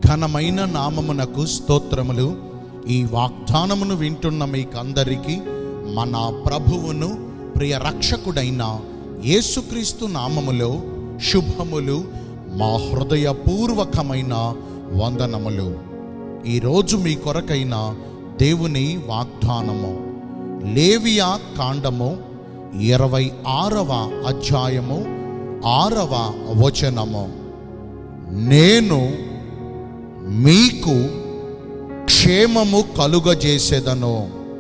ఘనమైన నామమునకు స్తోత్రములు ఈ వాగ్దానమును వింటున్న మీకందరికీ మన ప్రభువును ప్రియ రక్షకుడైన యేసుక్రీస్తు నామములో శుభములు మా హృదయపూర్వకమైన వందనములు ఈరోజు మీ కొరకైన దేవుని వాగ్దానము లేవియా కాండము ఇరవై ఆరవ అధ్యాయము ఆరవ వచనము నేను మీకు క్షేమము కలుగజేసేదను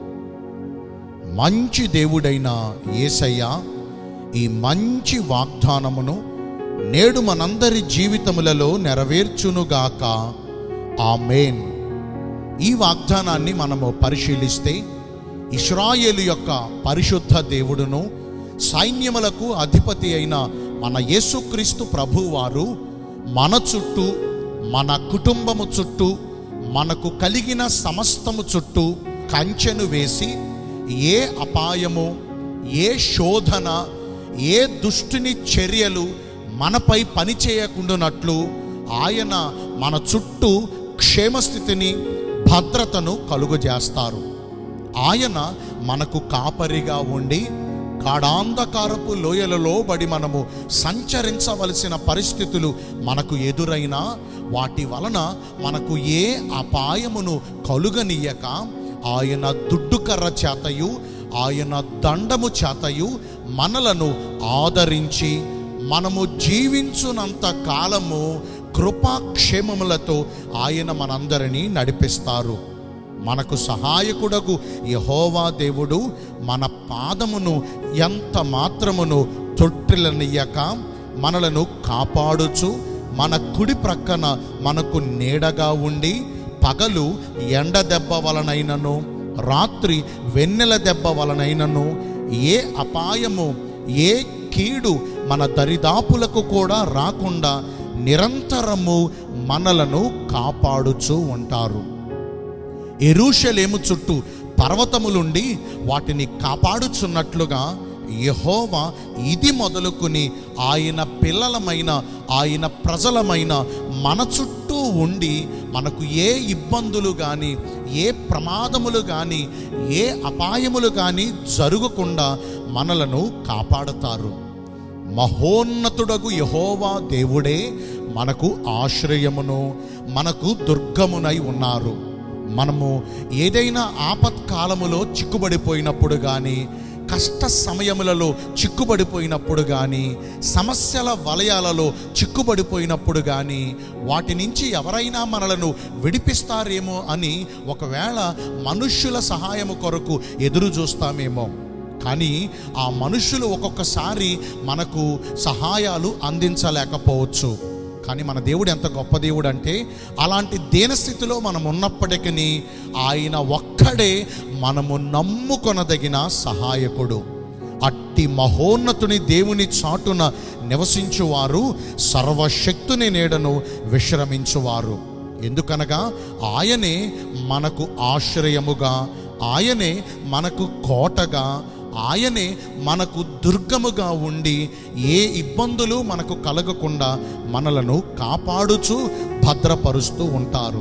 మంచి దేవుడైన యేసయ్య ఈ మంచి వాగ్దానమును నేడు మనందరి జీవితములలో నెరవేర్చునుగాక ఆమేన్ ఈ వాగ్దానాన్ని మనము పరిశీలిస్తే ఇస్రాయేలు యొక్క పరిశుద్ధ దేవుడును సైన్యములకు అధిపతి అయిన మన యేసుక్రీస్తు ప్రభువారు మన చుట్టూ మన కుటుంబము చుట్టూ మనకు కలిగిన సమస్తము చుట్టూ కంచెను వేసి ఏ అపాయము ఏ శోధన ఏ దుష్టుని చర్యలు మనపై పనిచేయకుండానట్లు ఆయన మన చుట్టూ క్షేమస్థితిని భద్రతను కలుగజేస్తారు ఆయన మనకు కాపరిగా ఉండి గాఢాంధకారపు లోయలలో బడి మనము సంచరించవలసిన పరిస్థితులు మనకు ఎదురైనా వాటి వలన మనకు ఏ అపాయమును కలుగనీయక ఆయన దుడ్డుకర్ర చేతయు ఆయన దండము చేతయు మనలను ఆదరించి మనము జీవించునంత కాలము కృపాక్షేమములతో ఆయన మనందరినీ నడిపిస్తారు మనకు సహాయకుడగు యహోవా దేవుడు మన పాదమును ఎంత మాత్రమును తొట్టిలనియ్యక మనలను కాపాడుచు మన కుడి ప్రక్కన మనకు నీడగా ఉండి పగలు ఎండ దెబ్బ వలనైనను రాత్రి వెన్నెల దెబ్బ వలనైనను ఏ అపాయము ఏ కీడు మన దరిదాపులకు కూడా రాకుండా నిరంతరము మనలను కాపాడుచూ ఉంటారు ఎరుషలేము చుట్టూ పర్వతములుండి వాటిని కాపాడుచున్నట్లుగా యహోవా ఇది మొదలుకొని ఆయన పిల్లలమైన ఆయన ప్రజలమైన మన చుట్టూ ఉండి మనకు ఏ ఇబ్బందులు కానీ ఏ ప్రమాదములు కానీ ఏ అపాయములు కానీ జరగకుండా మనలను కాపాడతారు మహోన్నతుడగు యహోవా దేవుడే మనకు ఆశ్రయమును మనకు దుర్గమునై ఉన్నారు మనము ఏదైనా ఆపత్కాలములో చిక్కుబడిపోయినప్పుడు కానీ కష్ట సమయములలో చిక్కుబడిపోయినప్పుడు కానీ సమస్యల వలయాలలో చిక్కుబడిపోయినప్పుడు కానీ వాటి నుంచి ఎవరైనా మనలను విడిపిస్తారేమో అని ఒకవేళ మనుష్యుల సహాయము కొరకు ఎదురు చూస్తామేమో కానీ ఆ మనుషులు ఒక్కొక్కసారి మనకు సహాయాలు అందించలేకపోవచ్చు కానీ మన దేవుడు ఎంత గొప్ప దేవుడు అంటే అలాంటి దీనస్థితిలో మనం ఉన్నప్పటికీ ఆయన ఒక్కడే మనము నమ్ముకొనదగిన సహాయకుడు అట్టి మహోన్నతుని దేవుని చాటున నివసించువారు సర్వశక్తుని నీడను విశ్రమించువారు ఎందుకనగా ఆయనే మనకు ఆశ్రయముగా ఆయనే మనకు కోటగా ఆయనే మనకు దుర్గముగా ఉండి ఏ ఇబ్బందులు మనకు కలగకుండా మనలను కాపాడుచు భద్రపరుస్తూ ఉంటారు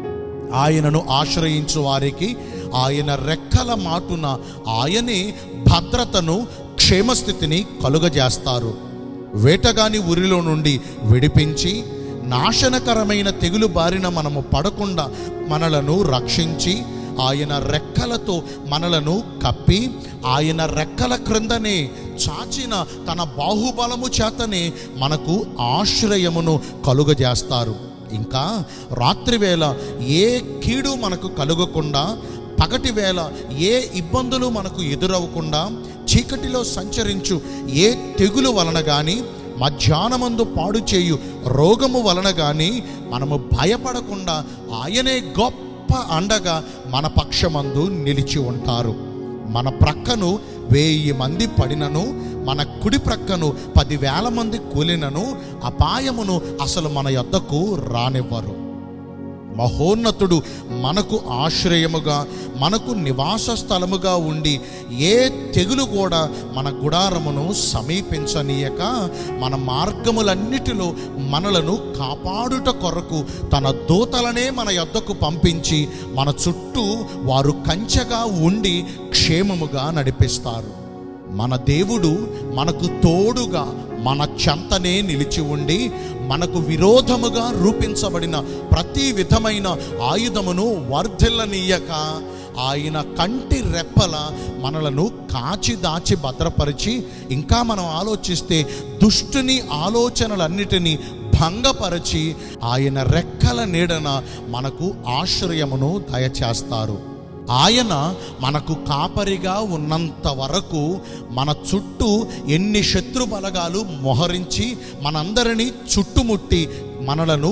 ఆయనను ఆశ్రయించు వారికి ఆయన రెక్కల మాటున ఆయనే భద్రతను క్షేమస్థితిని కలుగజేస్తారు వేటగాని ఉరిలో నుండి విడిపించి నాశనకరమైన తెగులు బారిన మనము పడకుండా మనలను రక్షించి ఆయన రెక్కలతో మనలను కప్పి ఆయన రెక్కల క్రిందనే చాచిన తన బాహుబలము చేతనే మనకు ఆశ్రయమును కలుగజేస్తారు ఇంకా రాత్రివేళ ఏ కీడు మనకు కలుగకుండా పగటి వేళ ఏ ఇబ్బందులు మనకు ఎదురవ్వకుండా చీకటిలో సంచరించు ఏ తెగులు వలన కానీ మధ్యాహ్నమందు పాడు చేయు రోగము వలన కానీ మనము భయపడకుండా ఆయనే గొప్ప అండగా మన పక్షమందు నిలిచి ఉంటారు మన ప్రక్కను వెయ్యి మంది పడినను మన కుడి ప్రక్కను పదివేల మంది కూలినను అపాయమును అసలు మన యొద్దకు రానివ్వరు మహోన్నతుడు మనకు ఆశ్రయముగా మనకు నివాస స్థలముగా ఉండి ఏ తెగులు కూడా మన గుడారమును సమీపించనీయక మన మార్గములన్నిటిలో మనలను కాపాడుట కొరకు తన దూతలనే మన యొద్దకు పంపించి మన చుట్టూ వారు కంచెగా ఉండి క్షేమముగా నడిపిస్తారు మన దేవుడు మనకు తోడుగా మన చెంతనే నిలిచి ఉండి మనకు విరోధముగా రూపించబడిన ప్రతి విధమైన ఆయుధమును వర్ధిల్లనీయక ఆయన కంటి రెప్పల మనలను కాచి దాచి భద్రపరిచి ఇంకా మనం ఆలోచిస్తే దుష్టుని ఆలోచనలన్నిటినీ భంగపరచి ఆయన రెక్కల నీడన మనకు ఆశ్రయమును దయచేస్తారు ఆయన మనకు కాపరిగా ఉన్నంత వరకు మన చుట్టూ ఎన్ని శత్రు బలగాలు మొహరించి మనందరినీ చుట్టుముట్టి మనలను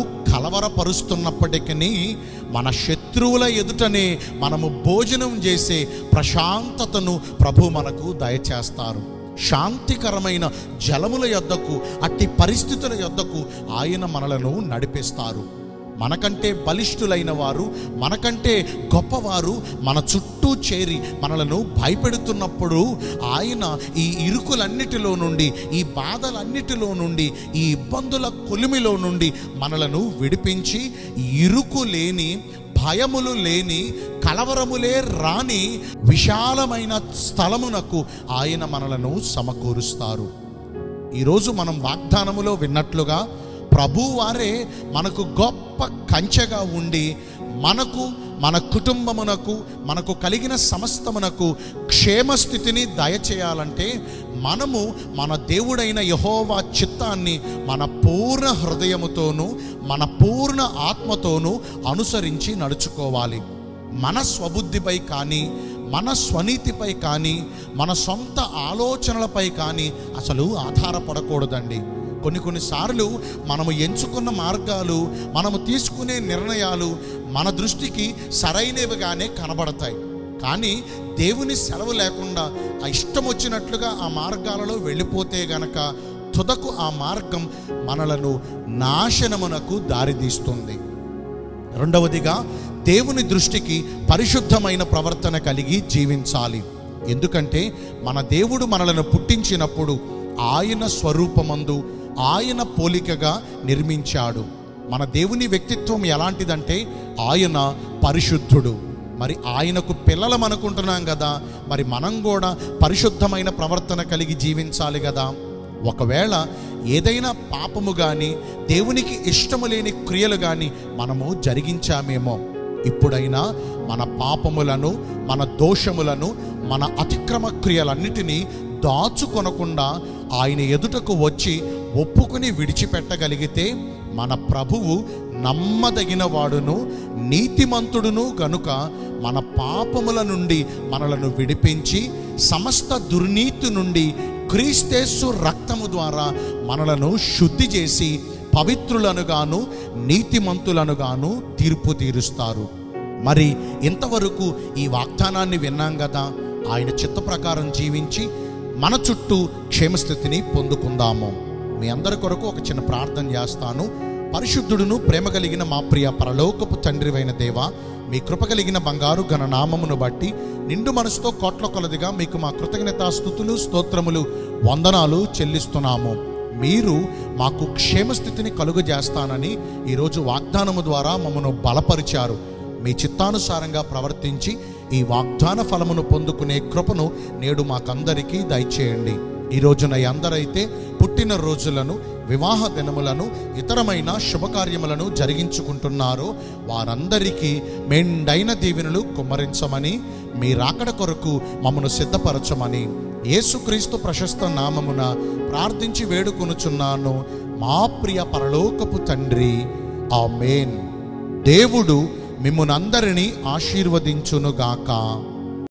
కలవరపరుస్తున్నప్పటికీ మన శత్రువుల ఎదుటనే మనము భోజనం చేసే ప్రశాంతతను ప్రభు మనకు దయచేస్తారు శాంతికరమైన జలముల యొద్దకు అట్టి పరిస్థితుల యొద్దకు ఆయన మనలను నడిపిస్తారు మనకంటే బలిష్ఠులైన వారు మనకంటే గొప్పవారు మన చుట్టూ చేరి మనలను భయపెడుతున్నప్పుడు ఆయన ఈ ఇరుకులన్నిటిలో నుండి ఈ బాధలన్నిటిలో నుండి ఈ ఇబ్బందుల కొలిమిలో నుండి మనలను విడిపించి ఇరుకు లేని భయములు లేని కలవరములే రాని విశాలమైన స్థలమునకు ఆయన మనలను సమకూరుస్తారు ఈరోజు మనం వాగ్దానములో విన్నట్లుగా ప్రభు వారే మనకు గొప్ప కంచెగా ఉండి మనకు మన కుటుంబమునకు మనకు కలిగిన సమస్తమునకు క్షేమస్థితిని దయచేయాలంటే మనము మన దేవుడైన యహోవా చిత్తాన్ని మన పూర్ణ హృదయముతోనూ మన పూర్ణ ఆత్మతోనూ అనుసరించి నడుచుకోవాలి మన స్వబుద్ధిపై కానీ మన స్వనీతిపై కానీ మన సొంత ఆలోచనలపై కానీ అసలు ఆధారపడకూడదండి కొన్ని కొన్నిసార్లు మనము ఎంచుకున్న మార్గాలు మనము తీసుకునే నిర్ణయాలు మన దృష్టికి సరైనవిగానే కనబడతాయి కానీ దేవుని సెలవు లేకుండా ఆ ఇష్టం వచ్చినట్లుగా ఆ మార్గాలలో వెళ్ళిపోతే గనక తుదకు ఆ మార్గం మనలను నాశనమునకు దారితీస్తుంది రెండవదిగా దేవుని దృష్టికి పరిశుద్ధమైన ప్రవర్తన కలిగి జీవించాలి ఎందుకంటే మన దేవుడు మనలను పుట్టించినప్పుడు ఆయన స్వరూపమందు ఆయన పోలికగా నిర్మించాడు మన దేవుని వ్యక్తిత్వం ఎలాంటిదంటే ఆయన పరిశుద్ధుడు మరి ఆయనకు పిల్లలం అనుకుంటున్నాం కదా మరి మనం కూడా పరిశుద్ధమైన ప్రవర్తన కలిగి జీవించాలి కదా ఒకవేళ ఏదైనా పాపము కానీ దేవునికి ఇష్టము లేని క్రియలు కానీ మనము జరిగించామేమో ఇప్పుడైనా మన పాపములను మన దోషములను మన అతిక్రమ క్రియలన్నిటినీ దాచుకొనకుండా ఆయన ఎదుటకు వచ్చి ఒప్పుకొని విడిచిపెట్టగలిగితే మన ప్రభువు నమ్మదగిన వాడును నీతిమంతుడును గనుక మన పాపముల నుండి మనలను విడిపించి సమస్త దుర్నీతి నుండి క్రీస్తేసు రక్తము ద్వారా మనలను శుద్ధి చేసి పవిత్రులనుగాను నీతిమంతులనుగాను తీర్పు తీరుస్తారు మరి ఇంతవరకు ఈ వాగ్దానాన్ని విన్నాం కదా ఆయన చిత్త ప్రకారం జీవించి మన చుట్టూ క్షేమస్థితిని పొందుకుందాము మీ అందరి కొరకు ఒక చిన్న ప్రార్థన చేస్తాను పరిశుద్ధుడును ప్రేమ కలిగిన మా ప్రియ పరలోకపు తండ్రివైన దేవ మీ కృప కలిగిన బంగారు ఘన నామమును బట్టి నిండు మనసుతో కోట్ల కొలదిగా మీకు మా కృతజ్ఞతా స్థుతులు స్తోత్రములు వందనాలు చెల్లిస్తున్నాము మీరు మాకు క్షేమస్థితిని కలుగజేస్తానని ఈరోజు వాగ్దానము ద్వారా మమ్మను బలపరిచారు మీ చిత్తానుసారంగా ప్రవర్తించి ఈ వాగ్దాన ఫలమును పొందుకునే కృపను నేడు మాకందరికీ దయచేయండి ఈ రోజున అందరైతే పుట్టిన రోజులను వివాహ దినములను ఇతరమైన శుభకార్యములను జరిగించుకుంటున్నారో వారందరికీ మెండైన దీవెనలు కుమ్మరించమని మీ రాకడ కొరకు మమ్మను సిద్ధపరచమని యేసుక్రీస్తు ప్రశస్త నామమున ప్రార్థించి వేడుకొనుచున్నాను మా ప్రియ పరలోకపు తండ్రి ఆమేన్ దేవుడు మిమ్మునందరినీ ఆశీర్వదించునుగాక